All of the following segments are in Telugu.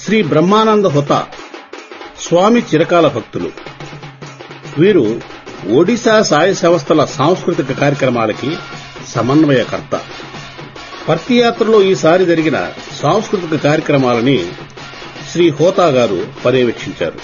శ్రీ బ్రహ్మానంద హుత స్వామి చిరకాల భక్తులు వీరు ఒడిశా సాయ సంస్థల సాంస్కృతిక కార్యక్రమాలకి సమన్వయకర్త పర్తియాత్రలో ఈసారి జరిగిన సాంస్కృతిక కార్యక్రమాలని శ్రీ హోతా గారు పర్యవేక్షించారు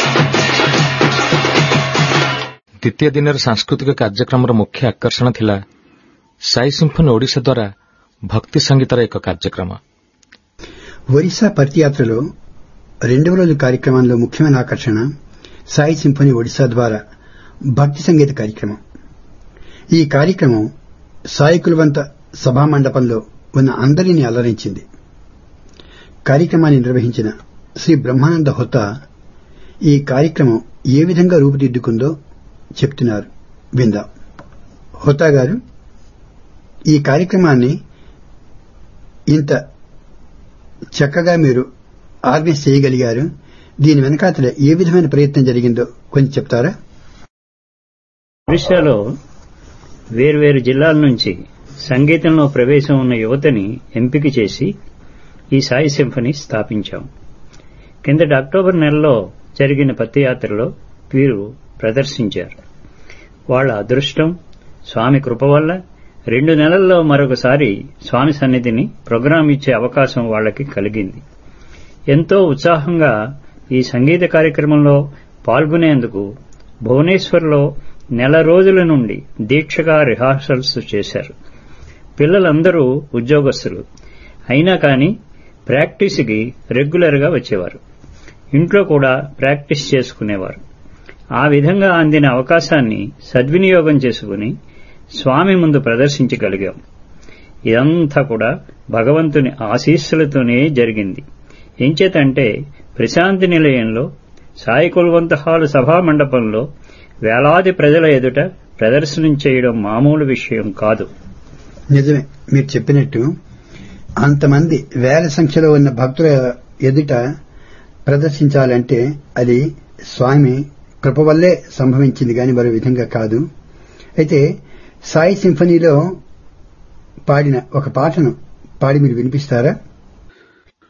ଦ୍ୱିତୀୟ ଦିନର ସାଂସ୍କୃତିକ କାର୍ଯ୍ୟକ୍ରମର ମୁଖ୍ୟ ଆକର୍ଷଣ ଥିଲା ସାଇ ସିମ୍ଫୋନି ଓଡ଼ିଶା ଦ୍ୱାରା ଭକ୍ତି ସଙ୍ଗୀତର ଏକ କାର୍ଯ୍ୟକ୍ରମ ఒరిస్సా పర్తియాత్రలో రెండవ రోజు కార్యక్రమంలో ముఖ్యమైన ఆకర్షణ సాయి సింఫనీ ఒడిశా ద్వారా భక్తి సంగీత కార్యక్రమం ఈ కార్యక్రమం సాయి కులవంత సభా మండపంలో ఉన్న అందరినీ అలరించింది కార్యక్రమాన్ని నిర్వహించిన శ్రీ బ్రహ్మానంద హొత్త ఈ కార్యక్రమం ఏ విధంగా రూపుదిద్దుకుందో చెప్తున్నారు విందాం హొత్తా గారు ఈ కార్యక్రమాన్ని ఇంత చక్కగా మీరు ఆర్గనైజ్ చేయగలిగారు దీని వెనకాతల ఏ విధమైన ప్రయత్నం జరిగిందో కొంచెం చెప్తారా ఒడిశాలో వేర్వేరు జిల్లాల నుంచి సంగీతంలో ప్రవేశం ఉన్న యువతని ఎంపిక చేసి ఈ సాయి సింఫనీ స్థాపించాం కిందటి అక్టోబర్ నెలలో జరిగిన పత్తియాత్రలో వీరు ప్రదర్శించారు వాళ్ళ అదృష్టం స్వామి కృప వల్ల రెండు నెలల్లో మరొకసారి స్వామి సన్నిధిని ప్రోగ్రాం ఇచ్చే అవకాశం వాళ్ళకి కలిగింది ఎంతో ఉత్సాహంగా ఈ సంగీత కార్యక్రమంలో పాల్గొనేందుకు భువనేశ్వర్లో నెల రోజుల నుండి దీక్షగా రిహార్సల్స్ చేశారు పిల్లలందరూ ఉద్యోగస్తులు అయినా కానీ ప్రాక్టీస్కి రెగ్యులర్గా వచ్చేవారు ఇంట్లో కూడా ప్రాక్టీస్ చేసుకునేవారు ఆ విధంగా అందిన అవకాశాన్ని సద్వినియోగం చేసుకుని స్వామి ముందు ప్రదర్శించగలిగాం ఇదంతా కూడా భగవంతుని ఆశీస్సులతోనే జరిగింది ఎంచేతంటే ప్రశాంతి నిలయంలో సాయి కుల్వంత హాలు సభా మండపంలో వేలాది ప్రజల ఎదుట ప్రదర్శనం చేయడం మామూలు విషయం కాదు నిజమే మీరు చెప్పినట్టు అంతమంది వేల సంఖ్యలో ఉన్న భక్తుల ఎదుట ప్రదర్శించాలంటే అది స్వామి కృప వల్లే సంభవించింది గాని మరో విధంగా కాదు అయితే సాయి సింఫనీలో పాడిన ఒక పాటను పాడి మీరు వినిపిస్తారా